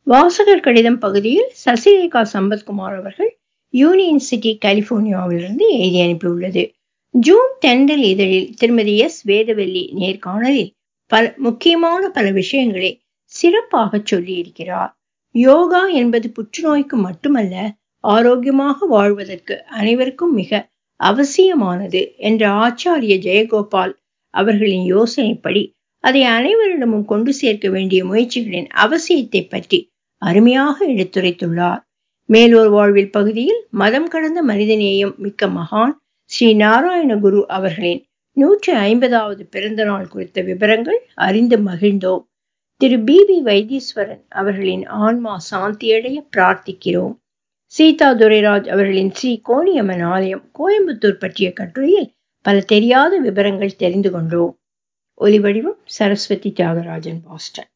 வாசகர் கடிதம் பகுதியில் சசிரேகா சம்பத்குமார் அவர்கள் யூனியன் சிட்டி கலிபோர்னியாவிலிருந்து எழுதி அனுப்பியுள்ளது ஜூன் தென்றல் இதழில் திருமதி எஸ் வேதவல்லி நேர்காணலில் பல முக்கியமான பல விஷயங்களை சிறப்பாக சொல்லியிருக்கிறார் யோகா என்பது புற்றுநோய்க்கு மட்டுமல்ல ஆரோக்கியமாக வாழ்வதற்கு அனைவருக்கும் மிக அவசியமானது என்ற ஆச்சாரிய ஜெயகோபால் அவர்களின் யோசனைப்படி அதை அனைவரிடமும் கொண்டு சேர்க்க வேண்டிய முயற்சிகளின் அவசியத்தை பற்றி அருமையாக எடுத்துரைத்துள்ளார் மேலோர் வாழ்வில் பகுதியில் மதம் கடந்த மனிதநேயம் மிக்க மகான் ஸ்ரீ நாராயண குரு அவர்களின் நூற்றி ஐம்பதாவது பிறந்த நாள் குறித்த விவரங்கள் அறிந்து மகிழ்ந்தோம் திரு பி வி வைத்தீஸ்வரன் அவர்களின் ஆன்மா சாந்தியடைய பிரார்த்திக்கிறோம் சீதா துரைராஜ் அவர்களின் ஸ்ரீ கோணியம்மன் ஆலயம் கோயம்புத்தூர் பற்றிய கட்டுரையில் பல தெரியாத விவரங்கள் தெரிந்து கொண்டோம் ஒலிவடிவம் சரஸ்வதி தியாகராஜன் பாஸ்டன்